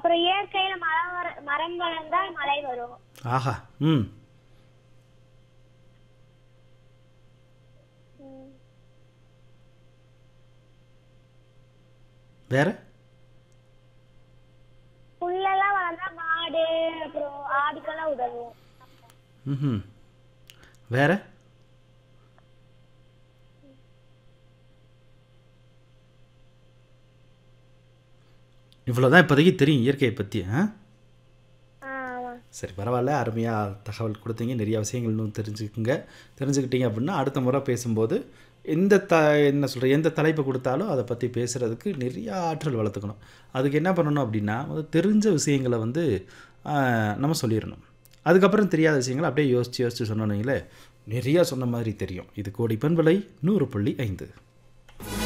அப்புறம் இயற்கையில மரம் வர- மரம் வளர்ந்தால் மழை வரும் ஆஹா ம் வேற புல்லெல்லாம் வளர்ந்தா மாடு அப்புறம் ஆடுக்கெல்லாம் உதவும் ம் வேற இவ்வளோதான் இப்போதைக்கு தெரியும் இயற்கையை பற்றி ஆ ஆ, ஆமா சரி பரவாயில்ல அருமையாக தகவல் கொடுத்தீங்க நிறையா விஷயங்கள் இன்னும் தெரிஞ்சுக்குங்க தெரிஞ்சுக்கிட்டீங்க அப்படின்னா அடுத்த முறை பேசும்போது எந்த த என்ன சொல்கிற எந்த தலைப்பை கொடுத்தாலும் அதை பற்றி பேசுகிறதுக்கு நிறைய ஆற்றல் வளர்த்துக்கணும் அதுக்கு என்ன பண்ணணும் அப்படின்னா முதல்ல தெரிஞ்ச விஷயங்களை வந்து ஆ, நம்ம சொல்லிடணும் அதுக்கப்புறம் தெரியாத விஷயங்களை அப்படியே யோசித்து யோசித்து சொன்னோன்னீங்களே நிறையா சொன்ன மாதிரி தெரியும் இது கோடி பண்பலை நூறு புள்ளி ஐந்து